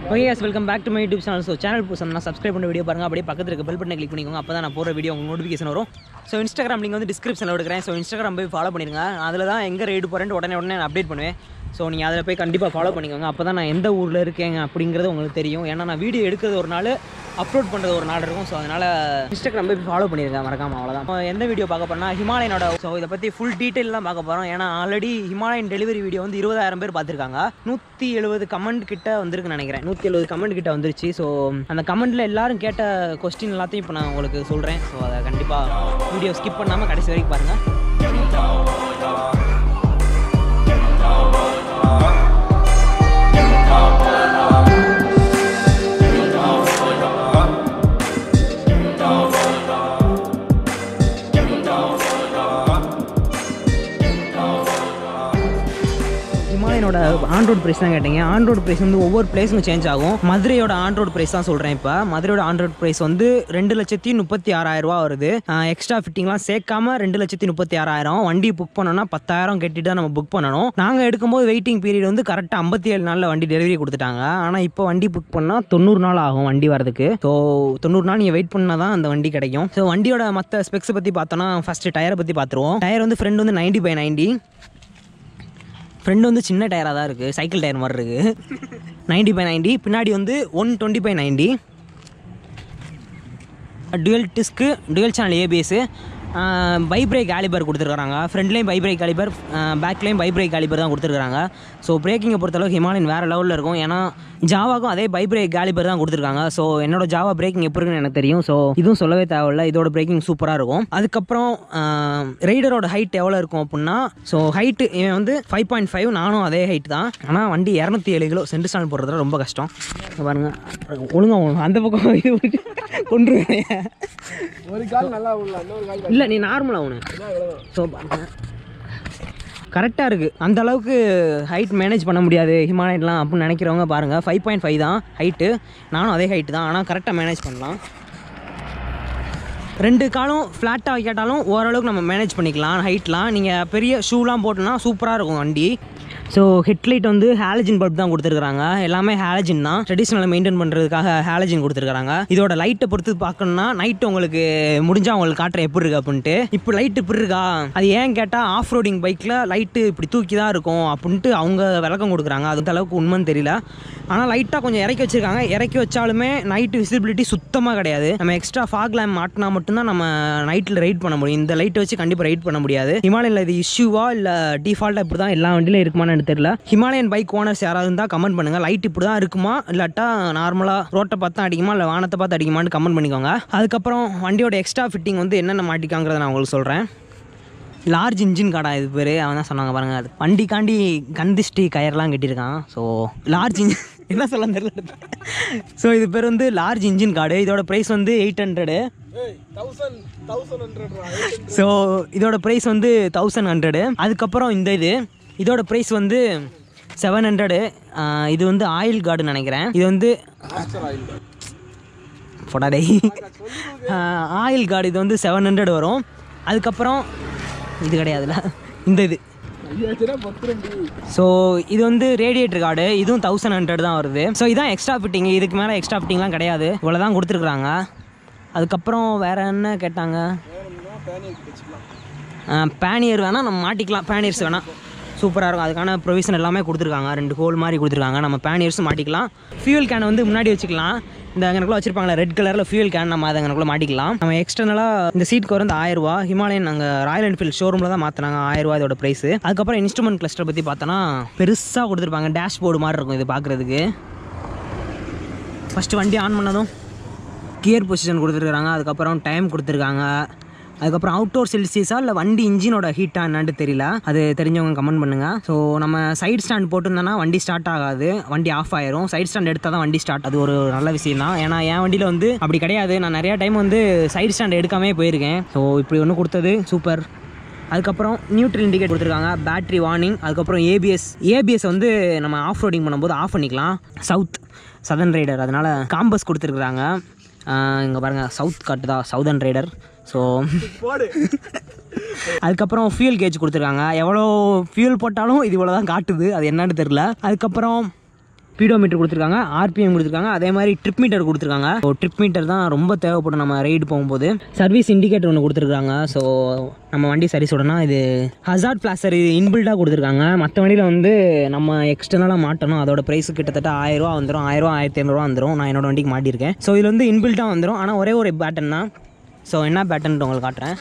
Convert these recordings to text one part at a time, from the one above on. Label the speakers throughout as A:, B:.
A: Okay yes welcome back to my YouTube channel so channel புதுசாக subscribe பண்ண video பாருங்க அப்படியே பக்கத்தில் இருக்க பெல் பட்டனை கிளிக் பண்ணிக்கோங்க அப்போ தான் நான் போகிற வீடியோ உங்களுக்கு நோட்டிஃபிகேஷன் வரும் ஸோ இன்ஸ்டாகிராம் லிங்க் வந்து டிஸ்கிரிப்ஷனில் எடுக்கிறேன் ஸோ இன்ஸ்டாகிராம் போய் ஃபாலோ பண்ணிருங்க அதில் தான் எங்கே ரைடு போகிறேன்ட்டு உடனே உடனே நான் அப்டேட் பண்ணுவேன் ஸோ நீங்கள் அதில் போய் கண்டிப்பாக ஃபாலோ பண்ணிக்கோங்க அப்போ தான் நான் எந்த ஊரில் இருக்கேங்க அப்படிங்கிறது உங்களுக்கு தெரியும் ஏன்னா நான் வீடியோ எடுக்கிறது ஒரு நாள் அப்லோட் பண்ணுறது ஒரு நாள் இருக்கும் ஸோ அதனால் இன்ஸ்டாகிராம் போய் ஃபாலோ பண்ணியிருக்கேன் மறக்காம அவ்வளோதான் இப்போ எந்த வீடியோ பார்க்க போறேன்னா ஹிமாலயனோட ஸோ இதை பற்றி ஃபுல் டீட்டெயிலாம் பார்க்க போகிறோம் ஏன்னா ஆல்ரெடி ஹிமாலயன் டெலிவரி வீடியோ வந்து இருபதாயிரம் பேர் பார்த்துருக்காங்க நூற்றி எழுபது கமெண்ட் கிட்ட வந்திருக்குன்னு நினைக்கிறேன் நூற்றி எழுபது கமெண்ட் கிட்ட வந்துருச்சு ஸோ அந்த கமெண்ட்டில் எல்லாரும் கேட்ட கொஸ்டின் எல்லாத்தையும் இப்போ நான் உங்களுக்கு சொல்கிறேன் ஸோ அதை கண்டிப்பாக வீடியோ ஸ்கிப் பண்ணாமல் கடைசி வரைக்கும் பாருங்கள் ஹிமாலயனோட ஆன்ரோட் ப்ரைஸ் தான் கேட்டீங்க ஆன்ரோட் ப்ரைஸ் வந்து ஒவ்வொரு பிளேஸும் சேஞ்ச் ஆகும் மதுரையோட ஆன்ரோட் ப்ரைஸ் தான் சொல்கிறேன் இப்போ மதுரையோட ஆன்ரோட் ப்ரைஸ் வந்து ரெண்டு லட்சத்தி முப்பத்தி ஆறாயிரம் ரூபா வருது எக்ஸ்ட்ரா ஃபிட்டிங்லாம் சேர்க்காம ரெண்டு லட்சத்தி முப்பத்தி ஆறாயிரம் வண்டி புக் பண்ணோம்னா பத்தாயிரம் கட்டிட்டு தான் நம்ம புக் பண்ணணும் நாங்கள் எடுக்கும்போது வெயிட்டிங் பீரியட் வந்து கரெக்டாக ஐம்பத்தி ஏழு நாளில் வண்டி டெலிவரி கொடுத்துட்டாங்க ஆனால் இப்போ வண்டி புக் பண்ணால் தொண்ணூறு நாள் ஆகும் வண்டி வரதுக்கு ஸோ தொண்ணூறு நாள் நீங்கள் வெயிட் பண்ணால் தான் அந்த வண்டி கிடைக்கும் ஸோ வண்டியோட மற்ற ஸ்பெக்ஸ் பற்றி பார்த்தோன்னா ஃபஸ்ட்டு டயரை பற்றி பார்த்துருவோம் டயர் வந்து ஃப்ரெண்ட் வந்து நைன்டி பை நைன்டி ஃப்ரெண்டு வந்து சின்ன டயராக தான் இருக்குது சைக்கிள் டயர் மாதிரி இருக்குது நைன்டி பை நைன்டி பின்னாடி வந்து one twenty by ninety dual disc dual channel ABS ByBre ஆலிபர் கொடுத்துருக்காங்க ஃப்ரண்ட்லேயும் பைப்ரேக் ஆலிபர் பேக்லேயும் பைப்ரேக் ஆலிபர் தான் கொடுத்துருக்காங்க ஸோ பிரேக்கிங்கை பொறுத்தளவுக்கு ஹிமாலயன் வேறு லெவலில் இருக்கும் ஏன்னா ஜாவாக்கும் அதே பைப்ரேக் ஆலிபர் தான் கொடுத்துருக்காங்க ஸோ என்னோட ஜாவா பிரேக்கிங் எப்படி இருக்குன்னு எனக்கு தெரியும் ஸோ இதுவும் சொல்லவே தேவையில்ல இதோட பிரேக்கிங் சூப்பராக இருக்கும் அதுக்கப்புறம் ரைடரோட ஹைட் எவ்வளோ இருக்கும் அப்படின்னா ஸோ ஹைட்டு இவன் வந்து ஃபைவ் பாயிண்ட் ஃபைவ் நானும் அதே ஹைட் தான் ஆனால் வண்டி இரநூத்தி ஏழு கிலோ சென்ட் ஸ்டாண்ட் போடுறதுல ரொம்ப கஷ்டம் இங்க பாருங்க ஒழுங்கா ஒழுங்கா அந்த பக்கம் இது கொண்டுருவேன்
B: ஒரு கால் நல்லா விடலாம் இன்னொரு கால்
A: இல்லை நீ நார்மலாக ஒன்று ஸோ கரெக்டாக இருக்குது அந்த அளவுக்கு ஹைட் மேனேஜ் பண்ண முடியாது ஹிமாலயன்லாம் அப்படின்னு நினைக்கிறவங்க பாருங்கள் ஃபைவ் பாயிண்ட் ஃபைவ் தான் ஹைட்டு நானும் அதே ஹைட்டு தான் ஆனால் கரெக்டாக மேனேஜ் பண்ணலாம் ரெண்டு காலும் ஃப்ளாட்டாக வைக்காட்டாலும் ஓரளவுக்கு நம்ம மேனேஜ் பண்ணிக்கலாம் ஹைட்லாம் நீங்கள் பெரிய ஷூலாம் போட்டோன்னா சூப்பராக இருக்கும் வண்டி ஸோ ஹெட்லைட் வந்து ஹாலஜின் பல்ப் தான் கொடுத்துருக்காங்க எல்லாமே ஹாலஜின் தான் ட்ரெடிஷ்னலை மெயின்டைன் பண்ணுறதுக்காக ஹாலஜின் கொடுத்துருக்காங்க இதோட லைட்டை பொறுத்து பார்க்கணும்னா நைட்டு உங்களுக்கு முடிஞ்சால் உங்களுக்கு காட்டுறேன் எப்படி இருக்கு அப்படின்ட்டு இப்போ லைட் இப்படி இருக்கா அது ஏன் கேட்டால் ஆஃப் ரோடிங் பைக்கில் லைட்டு இப்படி தூக்கி தான் இருக்கும் அப்படின்ட்டு அவங்க விளக்கம் கொடுக்குறாங்க அது அந்த அளவுக்கு உண்மைன்னு தெரியல ஆனால் லைட்டாக கொஞ்சம் இறக்கி வச்சிருக்காங்க இறக்கி வச்சாலுமே நைட்டு விசிபிலிட்டி சுத்தமாக கிடையாது நம்ம எக்ஸ்ட்ரா ஃபாக் லேம்ப் மாட்டினா மட்டும்தான் நம்ம நைட்டில் ரைட் பண்ண முடியும் இந்த லைட்டை வச்சு கண்டிப்பாக ரைட் பண்ண முடியாது ஹிமாலயனில் இது இஷ்யூவா இல்லை டிஃபால்ட்டாக இப்படி தான் எல்லா வண்டியிலும் இருக்குமான்னு எனக்கு தெரியல ஹிமாலயன் பைக் ஓனர்ஸ் யாராவது இருந்தால் கமெண்ட் பண்ணுங்கள் லைட் இப்படி தான் இருக்குமா இல்லாட்டா நார்மலாக ரோட்டை பார்த்து அடிக்குமா இல்லை வானத்தை பார்த்து அடிக்குமான்னு கமெண்ட் பண்ணிக்கோங்க அதுக்கப்புறம் வண்டியோட எக்ஸ்ட்ரா ஃபிட்டிங் வந்து என்னென்ன மாட்டிக்காங்கிறத நான் உங்களுக்கு சொல்கிறேன் லார்ஜ் இன்ஜின் காடா இது பேர் அவன் தான் சொன்னாங்க பாருங்க அது வண்டிக்காண்டி கந்திஷ்டி கயர்லாம் கட்டியிருக்கான் ஸோ லார்ஜ் இன்ஜின் என்ன சொல்ல தெரியல ஸோ இது பேர் வந்து லார்ஜ் இன்ஜின் கார்டு இதோட ப்ரைஸ் வந்து எயிட் ஹண்ட்ரடு
B: ஏய் தௌசண்ட் தௌசண்ட் ஹண்ட்ரட்
A: ஸோ இதோட ப்ரைஸ் வந்து தௌசண்ட் ஹண்ட்ரடு அதுக்கப்புறம் இந்த இது இதோட ப்ரைஸ் வந்து செவன் ஹண்ட்ரடு இது வந்து ஆயில் கார்டுன்னு நினைக்கிறேன் இது வந்து
B: ஆஸ்டர் ஆயில்
A: போடாடே ஆயில் கார்டு இது வந்து செவன் ஹண்ட்ரட் வரும் அதுக்கப்புறம் இது கிடையாதுல இந்த இது
B: ஐயாச்சுனா பத்து ரெண்டு
A: ஸோ இது வந்து ரேடியேட்டர் கார்டு இதுவும் தௌசண்ட் ஹண்ட்ரட் தான் வருது ஸோ இதான் எக்ஸ்ட்ரா ஃபிட்டிங் இதுக்கு மேலே எக்ஸ்ட்ரா ஃபிட்டிங்லாம் கிடையாது இவ்வளோ தான் கொடுத்துருக்குறாங்க அதுக்கப்புறம் வேறு என்ன கேட்டாங்க
B: வேணும்னா பேனியர் வச்சுக்கலாம்
A: பேனியர் வேணால் நம்ம மாட்டிக்கலாம் பேனியர்ஸ் வேணால் சூப்பராக இருக்கும் அதுக்கான ப்ரொவிஷன் எல்லாமே கொடுத்துருக்காங்க ரெண்டு ஹோல் மாதிரி கொடுத்துருக்காங்க நம்ம பேனியர்ஸும் மாட்டிக்கலாம் ஃபியூல் கேன் வந்து முன்னாடி வச்சுக்கலாம் இந்த அங்கனக்குள்ள வச்சிருப்பாங்களா ரெட் கலரில் ஃபியூல் கேன் நம்ம அதை அங்கனக்குள்ள மாட்டிக்கலாம் நம்ம எக்ஸ்டர்னலாக இந்த சீட்க்கு வந்து ஆயிரம் ரூபா ஹிமாலயன் நாங்கள் ராயல் என்ஃபீல்ட் ஷோரூமில் தான் மாற்றினாங்க ஆயிரம் ரூபா இதோட ப்ரைஸ் அதுக்கப்புறம் இன்ஸ்ட்ருமெண்ட் கிளஸ்டர் பற்றி பார்த்தோன்னா பெருசாக கொடுத்துருப்பாங்க டேஷ்போர்டு மாதிரி இருக்கும் இது பார்க்குறதுக்கு ஃபஸ்ட்டு வண்டி ஆன் பண்ணதும் கியர் பொசிஷன் கொடுத்துருக்காங்க அதுக்கப்புறம் டைம் கொடுத்துருக்காங்க அதுக்கப்புறம் அவுட்டோர் செல்சியஸா இல்லை வண்டி இன்ஜினோட ஹீட்டா என்னன்னு தெரியல அது தெரிஞ்சவங்க கமெண்ட் பண்ணுங்க ஸோ நம்ம சைடு ஸ்டாண்ட் போட்டிருந்தோன்னா வண்டி ஸ்டார்ட் ஆகாது வண்டி ஆஃப் ஆயிரும் சைடு ஸ்டாண்ட் எடுத்தால் தான் வண்டி ஸ்டார்ட் அது ஒரு நல்ல விஷயம் தான் ஏன்னா என் வண்டியில் வந்து அப்படி கிடையாது நான் நிறையா டைம் வந்து சைடு ஸ்டாண்ட் எடுக்காமே போயிருக்கேன் ஸோ இப்படி ஒன்று கொடுத்தது சூப்பர் அதுக்கப்புறம் நியூட்ரல் இண்டிகேட் கொடுத்துருக்காங்க பேட்டரி வார்னிங் அதுக்கப்புறம் ஏபிஎஸ் ஏபிஎஸ் வந்து நம்ம ஆஃப் ரோடிங் பண்ணும்போது ஆஃப் பண்ணிக்கலாம் சவுத் சதன் ரைடர் அதனால் காம்பஸ் கொடுத்துருக்குறாங்க இங்கே பாருங்கள் சவுத் காட்டுதா சவுதன் ரைடர் ஸோ
B: போடு
A: அதுக்கப்புறம் ஃபியூல் கேஜ் கொடுத்துருக்காங்க எவ்வளோ ஃபியூல் போட்டாலும் இது இவ்வளோ தான் காட்டுது அது என்னன்னு தெரில அதுக்கப்புறம் ஸ்பீடோமீட்டர் கொடுத்துருக்காங்க ஆர்பிஎம் கொடுத்துருக்காங்க அதே மாதிரி ட்ரிப் மீட்டர் கொடுத்துருக்காங்க ஸோ ட்ரிப் மீட்டர் தான் ரொம்ப தேவைப்படும் நம்ம ரைடு போகும்போது சர்வீஸ் இண்டிகேட்டர் ஒன்று கொடுத்துருக்காங்க ஸோ நம்ம வண்டி சர்வீஸ் விடனா இது ஹசார்ட் பிளாஸ்டர் இது இன்பில்டாக கொடுத்துருக்காங்க மற்ற வண்டியில் வந்து நம்ம எக்ஸ்டர்னலாக மாட்டணும் அதோட ப்ரைஸ் கிட்டத்தட்ட ஆயிரரூவா வந்துடும் ஆயிரரூவா ஆயிரத்தி ஐநூறுவா வந்துடும் நான் என்னோட வண்டிக்கு மாட்டியிருக்கேன் ஸோ இதில் வந்து இன்பில்டாக வந்துடும் ஆனால் ஒரே ஒரு பேட்டன் தான் ஸோ என்ன பேட்டன் உங்களுக்கு காட்டுறேன்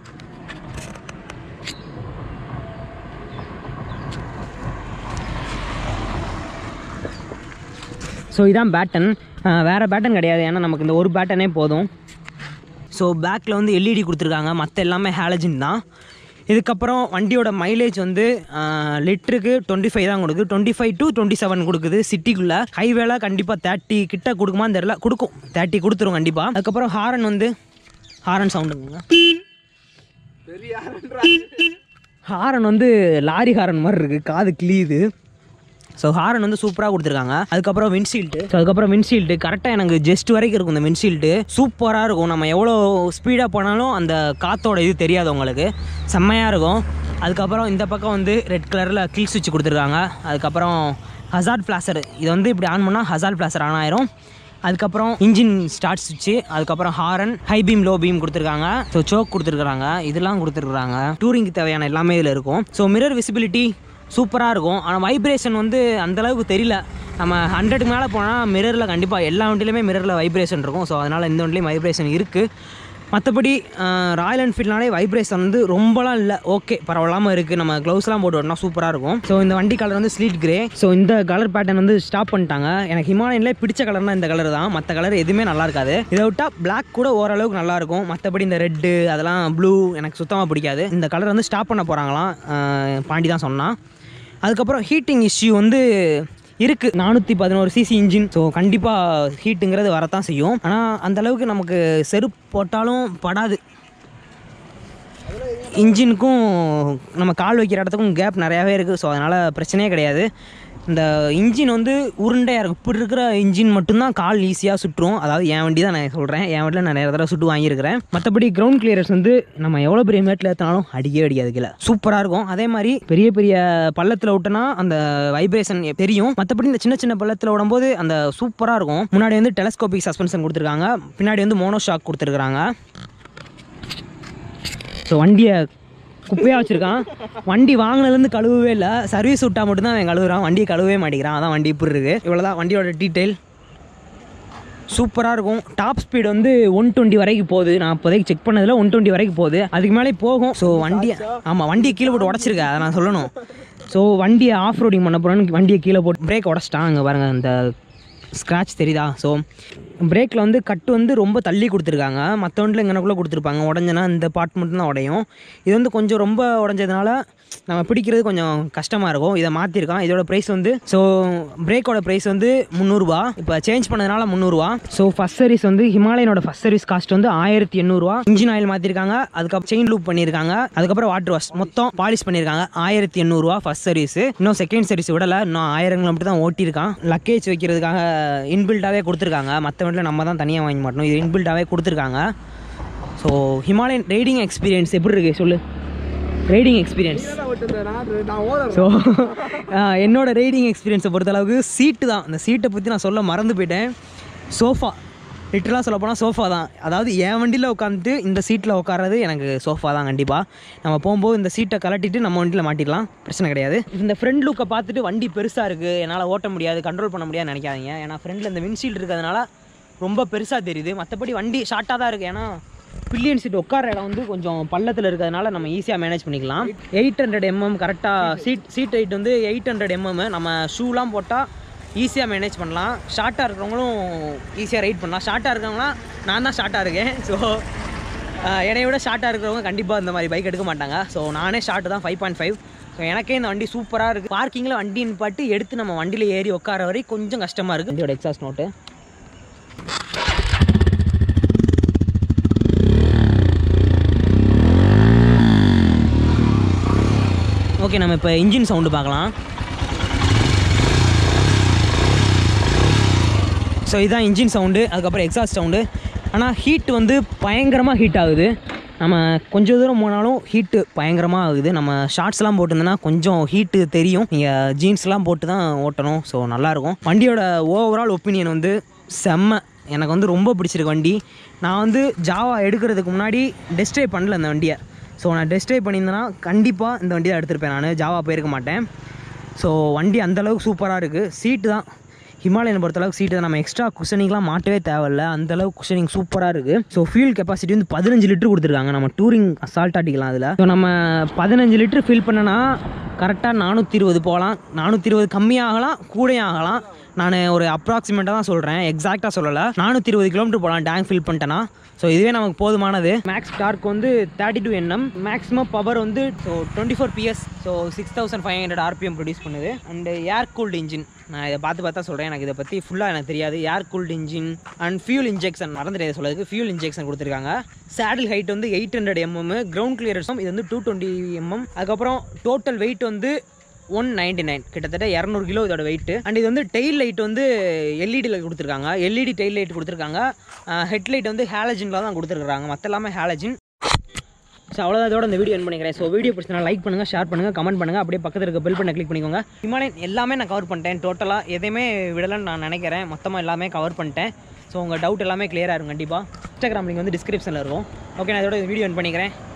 A: ஸோ இதான் பேட்டன் வேறு பேட்டன் கிடையாது ஏன்னா நமக்கு இந்த ஒரு பேட்டனே போதும் ஸோ பேக்கில் வந்து எல்இடி கொடுத்துருக்காங்க மற்ற எல்லாமே ஹாலஜின் தான் இதுக்கப்புறம் வண்டியோட மைலேஜ் வந்து லிட்டருக்கு டுவெண்ட்டி ஃபைவ் தான் கொடுக்குது twenty five to twenty seven கொடுக்குது சிட்டிக்குள்ளே ஹைவேல கண்டிப்பாக தேர்ட்டி கிட்ட கொடுக்குமான்னு தெரில கொடுக்கும் தேர்ட்டி கொடுத்துரும் கண்டிப்பாக அதுக்கப்புறம் ஹாரன் வந்து ஹாரன் சவுண்டுங்க
B: பெரிய ஆரன்றா.
A: ஹாரன் வந்து லாரி ஹாரன் மாதிரி இருக்குது காது கிளியுது ஸோ ஹாரன் வந்து சூப்பராக கொடுத்துருக்காங்க அதுக்கப்புறம் விண்ட்ஷீல்டு ஸோ அதுக்கப்புறம் விண்ட்ஷீல்டு கரெக்டாக எனக்கு ஜஸ்ட் வரைக்கும் இருக்கும் இந்த விண்ட்ஷீல்டு சூப்பராக இருக்கும் நம்ம எவ்வளோ ஸ்பீடாக போனாலும் அந்த காற்றோட இது தெரியாது உங்களுக்கு செம்மையாக இருக்கும் அதுக்கப்புறம் இந்த பக்கம் வந்து ரெட் கலரில் கில் சுவிட்ச் கொடுத்துருக்காங்க அதுக்கப்புறம் ஹசார்ட் ஃப்ளாஷர் இது வந்து இப்படி ஆன் பண்ணால் ஹசார்ட் ஃப்ளாஷர் ஆன் ஆயிரும் அதுக்கப்புறம் இன்ஜின் ஸ்டார்ட் சுவிட்சு அதுக்கப்புறம் horn high beam low beam கொடுத்துருக்காங்க ஸோ சோக் கொடுத்துருக்காங்க இதெல்லாம் கொடுத்துருக்காங்க டூரிங்க்கு தேவையான எல்லாமே இதில் இருக்கும் ஸோ மிரர் விசிபிலிட்டி சூப்பராக இருக்கும் ஆனால் வைப்ரேஷன் வந்து அந்தளவுக்கு தெரியல நம்ம ஹண்ட்ரடுக்கு மேலே போனால் மிரரில் கண்டிப்பாக எல்லா வண்டியிலுமே மிரரில் வைப்ரேஷன் இருக்கும் ஸோ அதனால் இந்த வண்டிலையும் வைப்ரேஷன் இருக்குது மற்றபடி ராயல் என்ஃபீல்ட்னாலே வைப்ரேஷன் வந்து ரொம்பலாம் இல்லை ஓகே பரவாயில்லாமல் இருக்குது நம்ம க்ளவுஸ்லாம் போட்டு வரணும் சூப்பராக இருக்கும் ஸோ இந்த வண்டி கலர் வந்து ஸ்லீட் கிரே ஸோ இந்த கலர் பேட்டர்ன் வந்து ஸ்டாப் பண்ணிட்டாங்க எனக்கு ஹிமாலயன்லேயே பிடிச்ச கலர்னா இந்த கலர் தான் மற்ற கலர் எதுவுமே நல்லா இருக்காது இதை விட்டால் Black கூட ஓரளவுக்கு நல்லா இருக்கும் மற்றபடி இந்த ரெட்டு அதெல்லாம் ப்ளூ எனக்கு சுத்தமாக பிடிக்காது இந்த கலர் வந்து ஸ்டாப் பண்ண போகிறாங்களாம் பாண்டி தான் சொன்னான் அதுக்கப்புறம் ஹீட்டிங் இஷ்யூ வந்து இருக்குது நானூற்றி பதினோரு சிசி இன்ஜின் ஸோ கண்டிப்பாக ஹீட்டுங்கிறது வரத்தான் செய்யும் ஆனால் அந்த அளவுக்கு நமக்கு செருப்பு போட்டாலும் படாது இன்ஜினுக்கும் நம்ம கால் வைக்கிற இடத்துக்கும் கேப் நிறையாவே இருக்குது ஸோ அதனால் பிரச்சனையே கிடையாது இந்த இன்ஜின் வந்து உருண்டையாக இருக்கும் இப்படி இருக்கிற இன்ஜின் மட்டும்தான் கால் ஈஸியாக சுற்றும் அதாவது என் வண்டி தான் நான் சொல்கிறேன் என் வண்டியில் நான் நிறைய தடவை சுட்டு வாங்கியிருக்கிறேன் மற்றபடி கிரவுண்ட் கிளியரன்ஸ் வந்து நம்ம எவ்வளோ பெரிய மேட்டில் ஏற்றினாலும் அடிக்கவே அடிக்காது கீழே சூப்பராக இருக்கும் அதே மாதிரி பெரிய பெரிய பள்ளத்தில் விட்டனா அந்த வைப்ரேஷன் தெரியும் மற்றபடி இந்த சின்ன சின்ன பள்ளத்தில் விடும்போது அந்த சூப்பராக இருக்கும் முன்னாடி வந்து டெலஸ்கோபிக் சஸ்பென்ஷன் கொடுத்துருக்காங்க பின்னாடி வந்து மோனோ ஷாக் கொடுத்துருக்காங்க ஸோ வண்டியை குப்பையாக வச்சுருக்கான் வண்டி வாங்கினதுலேருந்து கழுவவே இல்லை சர்வீஸ் விட்டா மட்டும்தான் அவன் கழுவுறான் வண்டியை கழுவவே மாட்டேங்கிறான் அதான் வண்டி இப்படி இருக்குது இவ்வளோதான் வண்டியோட டீட்டெயில் சூப்பராக இருக்கும் டாப் ஸ்பீடு வந்து ஒன் டுவெண்ட்டி வரைக்கும் போகுது நான் இப்போதைக்கு செக் பண்ணதில் ஒன் டுவெண்ட்டி வரைக்கும் போகுது அதுக்கு மேலே போகும் ஸோ வண்டியை ஆமாம் வண்டியை கீழே போட்டு உடச்சிருக்கேன் அதை நான் சொல்லணும் ஸோ வண்டியை ஆஃப் ரோடிங் பண்ண போகிறோன்னு வண்டியை கீழே போட்டு பிரேக் உடச்சிட்டான் அங்கே பாருங்கள் அந்த ஸ்க்ராட்ச் தெரியுதா ஸோ பிரேக்கில் வந்து கட்டு வந்து ரொம்ப தள்ளி கொடுத்துருக்காங்க மற்ற வண்டியில் இங்கனக்குள்ளே கொடுத்துருப்பாங்க உடஞ்சனா இந்த பார்ட் மட்டும் தான் உடையும் இது வந்து கொஞ்சம் ரொம்ப உடஞ்சதுனால நம்ம பிடிக்கிறது கொஞ்சம் கஷ்டமாக இருக்கும் இதை மாற்றிருக்கான் இதோட ப்ரைஸ் வந்து ஸோ பிரேக்கோட ப்ரைஸ் வந்து முந்நூறுரூவா இப்போ சேஞ்ச் பண்ணதுனால முந்நூறுரூவா ஸோ ஃபஸ்ட் சர்வீஸ் வந்து ஹிமாலயனோட ஃபஸ்ட் சர்வீஸ் காஸ்ட் வந்து ஆயிரத்தி எண்ணூறுவா இன்ஜின் ஆயில் மாற்றிருக்காங்க அதுக்கப்புறம் செயின் லூப் பண்ணியிருக்காங்க அதுக்கப்புறம் வாட்டர் வாஷ் மொத்தம் பாலிஷ் பண்ணியிருக்காங்க ஆயிரத்தி எண்ணூறுவா ஃபஸ்ட் சர்வீஸ் இன்னும் செகண்ட் சர்வீஸ் விடலை இன்னும் ஆயிரம் கிலோமீட்டர் தான் ஓட்டியிருக்கான் லக்கேஜ் வைக்கிறதுக்காக இன்பில்டாகவே கொடுத்துருக்காங்க மற்ற வண்டியில் நம்ம தான் தனியாக வாங்கி மாட்டோம் இது இன்பில்டாகவே கொடுத்துருக்காங்க ஸோ ஹிமாலயன் ரைடிங் எக்ஸ்பீரியன்ஸ் எப்படி இருக்கு சொல்லு ரைடிங் எக்ஸ்பீரியன்ஸ்
B: என்னடா விட்டுருந்த? நான் நான் ஓடுறேன்.
A: ஸோ என்னோட ரைடிங் எக்ஸ்பீரியன்ஸை பொறுத்தளவுக்கு சீட்டு தான் அந்த சீட்டை பற்றி நான் சொல்ல மறந்து போயிட்டேன் சோஃபா லிட்டரலாக சொல்ல போனால் சோஃபா தான் அதாவது என் வண்டியில் உட்காந்துட்டு இந்த சீட்டில் உட்காறது எனக்கு சோஃபா தான் கண்டிப்பாக நம்ம போகும்போது இந்த சீட்டை கலட்டிட்டு நம்ம வண்டியில் மாட்டிடலாம் பிரச்சனை கிடையாது இந்த ஃப்ரண்ட் லுக்கை பார்த்துட்டு வண்டி பெருசாக இருக்குது என்னால் ஓட்ட முடியாது கண்ட்ரோல் பண்ண முடியாதுன்னு நினைக்காதீங்க ஏன்னா ஃப்ரண்டில் இந்த விண்ட்ஷீல்டு இருக்கிறதுனால ரொம்ப பெருசாக தெரியுது மற்றபடி வண்டி ஷார்ட்டாக தான் இருக்குது ஏன்னா பில்லியன் சீட் உட்கார இடம் வந்து கொஞ்சம் பள்ளத்தில் இருக்கிறதுனால நம்ம ஈஸியாக மேனேஜ் பண்ணிக்கலாம் எயிட் ஹண்ட்ரட் எம்எம் கரெக்டாக சீட் சீட் ஹைட் வந்து எயிட் ஹண்ட்ரட் எம்எம் நம்ம ஷூலாம் போட்டால் ஈஸியாக மேனேஜ் பண்ணலாம் ஷார்ட்டாக இருக்கிறவங்களும் ஈஸியாக ரைட் பண்ணலாம் ஷார்ட்டாக இருக்கிறவங்களாம் நான் தான் ஷார்ட்டாக இருக்கேன் ஸோ என்னை விட ஷார்ட்டாக இருக்கிறவங்க கண்டிப்பாக இந்த மாதிரி பைக் எடுக்க மாட்டாங்க ஸோ நானே ஷார்ட்டு தான் ஃபைவ் பாயிண்ட் ஃபைவ் ஸோ எனக்கே இந்த வண்டி சூப்பராக இருக்குது பார்க்கிங்கில் வண்டி நிப்பாட்டி எடுத்து நம்ம வண்டியில் ஏறி உட்கார வரை கொஞ்சம் கஷ்டமாக இருக்குது வண்டியோட எக்ஸாஸ்ட் நோட்டு ஓகே நம்ம இப்போ இன்ஜின் சவுண்டு பார்க்கலாம் ஸோ இதுதான் இன்ஜின் சவுண்டு அதுக்கப்புறம் எக்ஸாஸ்ட் சவுண்டு ஆனால் ஹீட் வந்து பயங்கரமாக ஹீட் ஆகுது நம்ம கொஞ்சம் தூரம் போனாலும் ஹீட்டு பயங்கரமாக ஆகுது நம்ம ஷார்ட்ஸ்லாம் போட்டிருந்தோன்னா கொஞ்சம் ஹீட்டு தெரியும் நீங்கள் ஜீன்ஸ்லாம் போட்டு தான் ஓட்டணும் ஸோ நல்லாயிருக்கும் வண்டியோட ஓவரால் ஒப்பீனியன் வந்து செம்ம எனக்கு வந்து ரொம்ப பிடிச்சிருக்கு வண்டி நான் வந்து ஜாவா எடுக்கிறதுக்கு முன்னாடி டெஸ்ட்ரை பண்ணல இந்த வண்டியை ஸோ நான் டெஸ்ட்ரை பண்ணியிருந்தேன்னா கண்டிப்பாக இந்த வண்டி தான் எடுத்திருப்பேன் நான் ஜாவா போயிருக்க மாட்டேன் ஸோ வண்டி அந்தளவுக்கு சூப்பராக இருக்குது சீட்டு தான் ஹிமாலயன் பொறுத்தளவுக்கு சீட்டு தான் நம்ம எக்ஸ்ட்ரா குஷனிங்லாம் மாட்டவே தேவையில்ல அந்தளவுக்கு குஷனிங் சூப்பராக இருக்குது ஸோ ஃபியூல் கெப்பாசிட்டி வந்து பதினஞ்சு லிட்டர் கொடுத்துருக்காங்க நம்ம டூரிங் அசால்ட் அடிக்கலாம் அதில் ஸோ நம்ம பதினஞ்சு லிட்டர் ஃபில் பண்ணனா கரெக்டாக நானூற்றி இருபது போகலாம் நானூற்றி இருபது கம்மியாகலாம் கூடயும் ஆகலாம் நான் ஒரு அப்ராக்சிமேட்டாக தான் சொல்கிறேன் எக்ஸாக்டாக சொல்லலை நானூற்றி இருபது கிலோமீட்டர் போகலாம் டேங்க் ஃபில் பண்ணிட்டேன்னா ஸோ இதுவே நமக்கு போதுமானது மேக்ஸ் டார்க் வந்து thirty two NM maximum power வந்து so twenty four PS so six thousand five hundred RPM produce பண்ணுது அண்ட் ஏர் கூல்டு இன்ஜின் நான் இதை பார்த்து பார்த்தா சொல்கிறேன் எனக்கு இதை பற்றி ஃபுல்லாக எனக்கு தெரியாது air cooled engine and fuel injection மறந்துட்டு சொல்லுறதுக்கு ஃபியூல் இன்ஜெக்ஷன் கொடுத்துருக்காங்க சேடில் ஹைட் வந்து எயிட் ஹண்ட்ரட் எம்எம் கிரவுண்ட் கிளியரன்ஸும் இது வந்து டூ டுவெண்ட்டி எம்எம் அதுக்கப்புறம் டோட்டல் வெயிட் வந்து ஒன் நைன்டி நைன் கிட்டத்தட்ட இரநூறு கிலோ இதோட வெயிட் அண்ட் இது வந்து டெயில் லைட் வந்து எல்இடியில் கொடுத்துருக்காங்க எல்இடி டெயில் லைட் கொடுத்துருக்காங்க ஹெட்லைட் வந்து ஹேலஜினில் தான் கொடுத்துருக்காங்க மற்ற எல்லாமே ஹேலஜின் ஸோ அவ்வளோதான் இதோட இந்த வீடியோ என் பண்ணிக்கிறேன் ஸோ வீடியோ பிடிச்சா லைக் பண்ணுங்கள் ஷேர் பண்ணுங்கள் கமெண்ட் பண்ணுங்கள் அப்படியே பக்கத்தில் இருக்க பெல் பண்ண கிளிக் பண்ணிக்கோங்க ஹிமாலயன் எல்லாமே நான் கவர் பண்ணிட்டேன் டோட்டலாக எதையுமே விடலைன்னு நான் நினைக்கிறேன் மொத்தமாக எல்லாமே கவர் பண்ணிட்டேன் ஸோ உங்கள் டவுட் எல்லாமே கிளியராக இருக்கும் கண்டிப்பாக இன்ஸ்டாகிராம் லிங்க் வந்து டிஸ்கிரிப்ஷனில் இருக்கும் ஓகே நான் இதோட வீடியோ என் பண்ணிக்கிறேன்